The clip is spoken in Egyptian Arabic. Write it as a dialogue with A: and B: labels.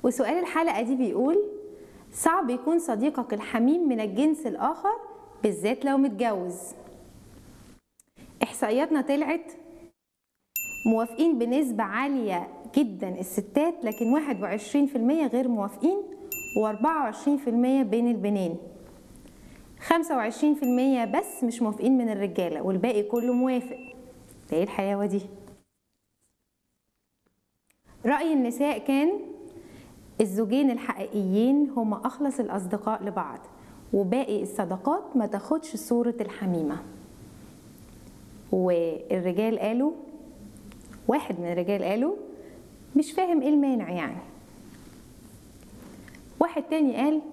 A: وسؤال الحلقة دي بيقول صعب يكون صديقك الحميم من الجنس الآخر بالذات لو متجوز إحصائياتنا طلعت موافقين بنسبة عالية جدا الستات لكن 21% غير موافقين و24% بين البنين 25% بس مش موافقين من الرجالة والباقي كله موافق ده ايه الحياوة دي رأي النساء كان الزوجين الحقيقيين هما أخلص الأصدقاء لبعض وباقي الصداقات ما تاخدش صورة الحميمة والرجال قالوا واحد من الرجال قالوا مش فاهم ايه المانع يعني واحد تاني قال